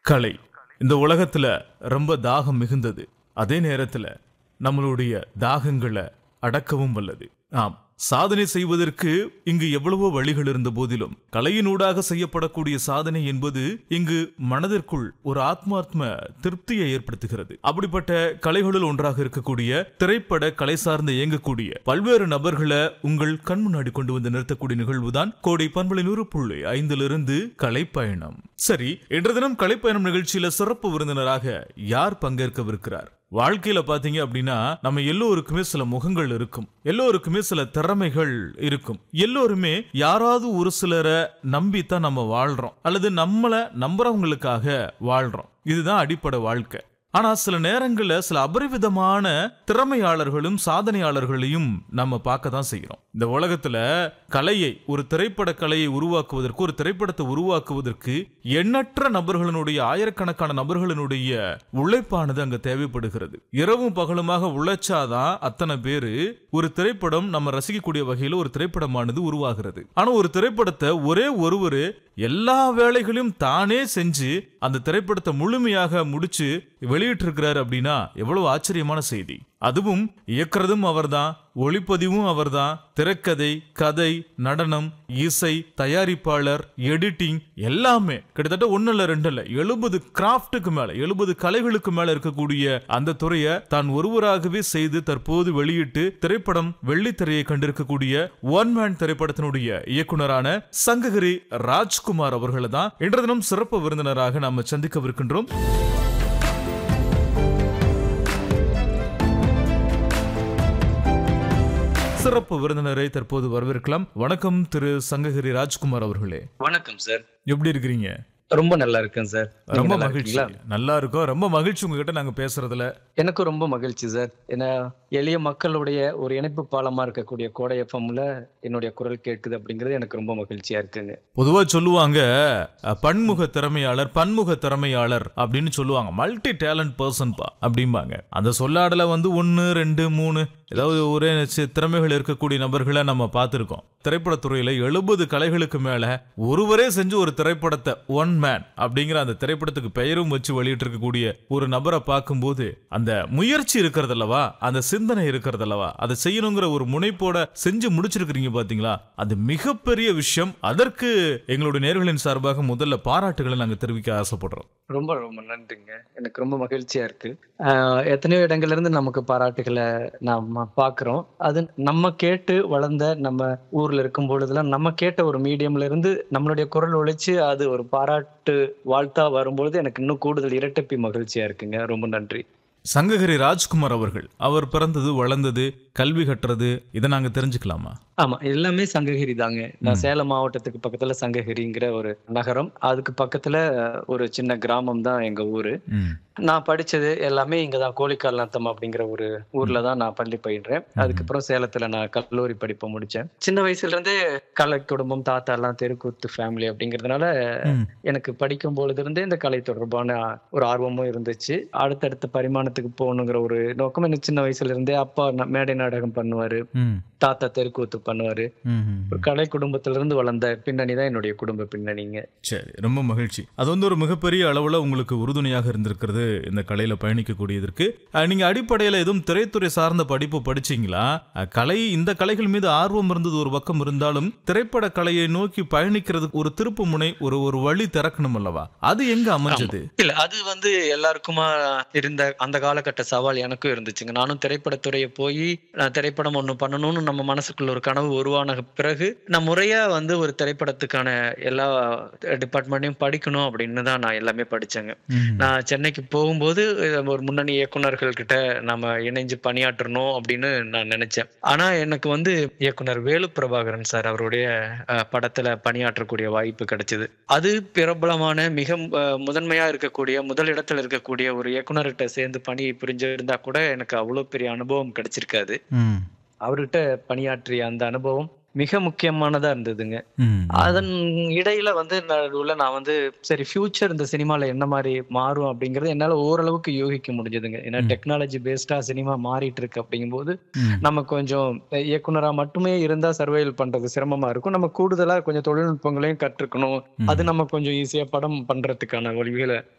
கலை இந்த உலகத்துல ரொம்ப தாகம் மிகுந்தது அதே நேரத்துல நம்மளுடைய தாகங்களை அடக்கவும் வல்லது ஆம் சாதனை செய்வதற்கு இங்கு எவ்வளவோ வழிகள் இருந்த போதிலும் கலையினூடாக செய்யப்படக்கூடிய சாதனை என்பது இங்கு மனதிற்குள் ஒரு ஆத்மாத்ம திருப்தியை ஏற்படுத்துகிறது அப்படிப்பட்ட கலைகளுள் ஒன்றாக இருக்கக்கூடிய திரைப்பட கலை சார்ந்து இயங்கக்கூடிய பல்வேறு நபர்களை உங்கள் கண் முன்னாடி கொண்டு வந்து நிறுத்தக்கூடிய நிகழ்வுதான் கோடை பண்பலை நூறு புள்ளி ஐந்திலிருந்து கலைப்பயணம் சரி இன்று தினம் கலைப்பயணம் நிகழ்ச்சியில சிறப்பு விருந்தினராக யார் பங்கேற்கவிருக்கிறார் வாழ்க்கையில பாத்தீங்க அப்படின்னா நம்ம எல்லோருக்குமே சில முகங்கள் இருக்கும் எல்லோருக்குமே சில திறமைகள் இருக்கும் எல்லோருமே யாராவது ஒரு சிலரை நம்பித்தான் நம்ம வாழ்றோம் அல்லது நம்மள நம்புறவங்களுக்காக வாழ்றோம் இதுதான் அடிப்படை வாழ்க்கை ஆனா சில நேரங்கள்ல சில அபரிவிதமான திறமையாளர்களும் சாதனையாளர்களையும் நம்ம பார்க்க தான் செய்கிறோம் இந்த உலகத்துல கலையை ஒரு திரைப்பட கலையை உருவாக்குவதற்கு ஒரு திரைப்படத்தை உருவாக்குவதற்கு எண்ணற்ற நபர்களினுடைய ஆயிரக்கணக்கான நபர்களினுடைய உழைப்பானது அங்க தேவைப்படுகிறது இரவும் பகலுமாக உழைச்சாதான் அத்தனை பேரு ஒரு திரைப்படம் நம்ம ரசிக்கக்கூடிய வகையில ஒரு திரைப்படமானது உருவாகிறது ஆனா ஒரு திரைப்படத்தை ஒரே ஒருவர் எல்லா வேலைகளையும் தானே செஞ்சு அந்த திரைப்படத்தை முழுமையாக முடிச்சு வெளியிட்டிருக்கிறார் அப்படின்னா எவ்வளவு ஆச்சரியமான செய்தி அதுவும் இயக்குறதும் அவர்தான் ஒளிப்பதிவும் அவர்தான் திரைக்கதை கதை நடனம் இசை தயாரிப்பாளர் எடிட்டிங் எல்லாமே கிட்டத்தட்ட ஒன்னு இல்ல ரெண்டு இல்ல எழுபது கிராஃப்ட்டுக்கு மேல எழுபது கலைகளுக்கு மேல இருக்கக்கூடிய அந்த துறையை தான் ஒருவராகவே செய்து தற்போது வெளியிட்டு திரைப்படம் வெள்ளித்திரையை கண்டிருக்கக்கூடிய ஒன் மேன் திரைப்படத்தினுடைய இயக்குனரான சங்ககிரி ராஜ்குமார் அவர்களை தான் இன்று தினம் சிறப்பு விருந்தினராக நாம சந்திக்கவிருக்கின்றோம் சிறப்பு விருந்தினரை தற்போது வரவேற்கலாம் வணக்கம் திரு சங்ககிரி ராஜ்குமார் அவர்களே வணக்கம் சார் எப்படி இருக்கிறீங்க ரொம்ப நல்லா இருக்கேன் சார் நீங்க ரொம்ப நல்லா மகிழ்ச்சி இருக்கீங்களா? நல்லா இருக்கும் ரொம்ப மகிழ்ச்சி உங்ககிட்ட நாங்க பேசுறதுல எனக்கும் ரொம்ப மகிழ்ச்சி சார் ஏன்னா எளிய மக்களுடைய ஒரு இணைப்பு பாலமா இருக்கக்கூடிய கோடை எஃப்எம்ல என்னுடைய குரல் கேட்குது அப்படிங்கிறது எனக்கு ரொம்ப மகிழ்ச்சியா இருக்குங்க பொதுவா சொல்லுவாங்க அஹ், பன்முக திறமையாளர் பன்முக திறமையாளர் அப்படின்னு சொல்லுவாங்க மல்டி டேலண்ட் பர்சன் பா அப்படிம்பாங்க அந்த சொல்லாடல வந்து ஒன்னு ரெண்டு மூணு ஏதாவது ஒரே சி- திறமைகள் இருக்கக்கூடிய நபர்களை நம்ம பார்த்திருக்கோம் திரைப்படத்துறையில எழுபது கலைகளுக்கு மேல ஒருவரே செஞ்சு ஒரு திரைப்படத்தை ஒன் மேன் அப்படிங்கிற அந்த திரைப்படத்துக்கு பெயரும் வச்சு வெளியிட்டு இருக்கக்கூடிய ஒரு நபரை பார்க்கும்போது அந்த முயற்சி இருக்கிறதல்லவா அந்த சிந்தனை இருக்கிறதல்லவா அதை செய்யணுங்கிற ஒரு முனைப்போட செஞ்சு முடிச்சிருக்கிறீங்க பாத்தீங்களா அது மிகப்பெரிய விஷயம் அதற்கு எங்களுடைய நேர்களின் சார்பாக முதல்ல பாராட்டுகளை நாங்க தெரிவிக்க ஆசைப்படுறோம் ரொம்ப ரொம்ப நன்றிங்க எனக்கு ரொம்ப மகிழ்ச்சியா இருக்கு ஆஹ் எத்தனையோ இடங்கள்ல இருந்து நமக்கு பாராட்டுகளை நாம பாக்குறோம் அது நம்ம கேட்டு வளர்ந்த நம்ம ஊர்ல இருக்கும் பொழுதுலாம் நம்ம கேட்ட ஒரு மீடியம்ல இருந்து நம்மளுடைய குரல் உழைச்சு அது ஒரு பாராட்டு வாழ்த்தா வரும்பொழுது எனக்கு இன்னும் கூடுதல் இரட்டப்பி மகிழ்ச்சியா இருக்குங்க ரொம்ப நன்றி சங்ககிரி ராஜ்குமார் அவர்கள் அவர் பிறந்தது வளர்ந்தது கல்வி கட்டுறது இதை நாங்க தெரிஞ்சுக்கலாமா ஆமா எல்லாமே சங்ககிரி தாங்க நான் சேலம் மாவட்டத்துக்கு பக்கத்துல சங்ககிரிங்கிற ஒரு நகரம் அதுக்கு பக்கத்துல ஒரு சின்ன கிராமம் தான் எங்க ஊரு ம். நான் படிச்சது எல்லாமே இங்கதான் கோழிக்கால் நத்தம் அப்படிங்கிற ஒரு ஊர்ல தான் நான் பள்ளி பயின்றேன் அதுக்கப்புறம் சேலத்துல நான் கல்லூரி படிப்பை முடிச்சேன் சின்ன வயசுல இருந்தே கலை குடும்பம் தாத்தா எல்லாம் தெருக்கூத்து ஃபேமிலி அப்படிங்கறதுனால ம். எனக்கு படிக்கும் பொழுது இருந்தே இந்த கலை தொடர்பான ஒரு ஆர்வமும் இருந்துச்சு அடுத்தடுத்த பரிமாணத்துக்கு போகணுங்கிற ஒரு நோக்கம் எனக்கு சின்ன வயசுல இருந்தே அப்பா ந- மேடை நாடகம் பண்ணுவாரு ம். தாத்தா தெருக்கூத்து பண்ணுவாரு ம். ம். ஒரு கலை குடும்பத்துல இருந்து வளர்ந்த பின்னணி தான் என்னுடைய குடும்ப பின்னணிங்க சரி ரொம்ப மகிழ்ச்சி அது வந்து ஒரு மிகப்பெரிய அளவுல உங்களுக்கு உறுதுணையாக இருந்திருக்கிறது இந்த கலையில பயணிக்கக்கூடியதற்கு அஹ், நீங்க அடிப்படையில எதுவும் திரைத்துறை சார்ந்த படிப்பு படிச்சீங்களா அஹ், கலை இந்த கலைகள் மீது ஆர்வம் இருந்தது ஒரு பக்கம் இருந்தாலும் திரைப்பட கலையை நோக்கி பயணிக்கிறதுக்கு ஒரு திருப்பு முனை ஒரு ஒரு வழி திறக்கணும் அல்லவா அது எங்க அமைஞ்சது இல்ல அது வந்து எல்லாருக்குமா இருந்த அந்த காலகட்ட சவால் எனக்கும் இருந்துச்சுங்க நானும் திரைப்படத்துறையை போய் நான் திரைப்படம் ஒண்ணு பண்ணணும்னு நம்ம மனசுக்குள்ள ஒரு கனவு உருவான பிறகு நான் முறையா வந்து ஒரு திரைப்படத்துக்கான எல்லா டிபார்ட்மெண்ட்டையும் படிக்கணும் அப்படின்னு தான் நான் எல்லாமே படிச்சேங்க ம். நான் சென்னைக்கு போகும்போது அஹ், ஒரு முன்னணி இயக்குனர்கள் கிட்ட நம்ம இணைஞ்சு பணியாற்றணும் அப்படின்னு நான் நினைச்சேன் ஆனா எனக்கு வந்து இயக்குனர் வேலு பிரபாகரன் சார் அவருடைய அஹ், படத்துல பணியாற்றக்கூடிய வாய்ப்பு கிடைச்சது அது பிரபலமான மிக அஹ், முதன்மையா இருக்கக்கூடிய முதல் இடத்துல இருக்கக்கூடிய ஒரு இயக்குனர்கிட்ட சேர்ந்து பணி புரிஞ்சிருந்தா கூட எனக்கு அவ்வளவு பெரிய அனுபவம் கிடைச்சிருக்காது ம். அவர்கிட்ட பணியாற்றிய அந்த அனுபவம் மிக முக்கியமானதா இருந்ததுங்க ம். அதன் இடையில வந்து நடுவுல நான் வந்து சரி ஃபியூச்சர் இந்த சினிமால என்ன மாதிரி மாறும் அப்படிங்கறது என்னால ஓரளவுக்கு யோகிக்க முடிஞ்சதுங்க ஏன்னா ம். டெக்னாலஜி பேஸ்டா சினிமா மாறிட்டு இருக்கு அப்படிங்கும்போது ம். நம்ம கொஞ்சம் இயக்குனரா மட்டுமே இருந்தா சர்வைவல் பண்றது சிரமமா இருக்கும் நம்ம கூடுதலா கொஞ்சம் தொழில்நுட்பங்களையும் கற்றுக்கணும் ம். அது நம்ம கொஞ்சம் ஈஸியா படம் பண்றதுக்கான வழிகளை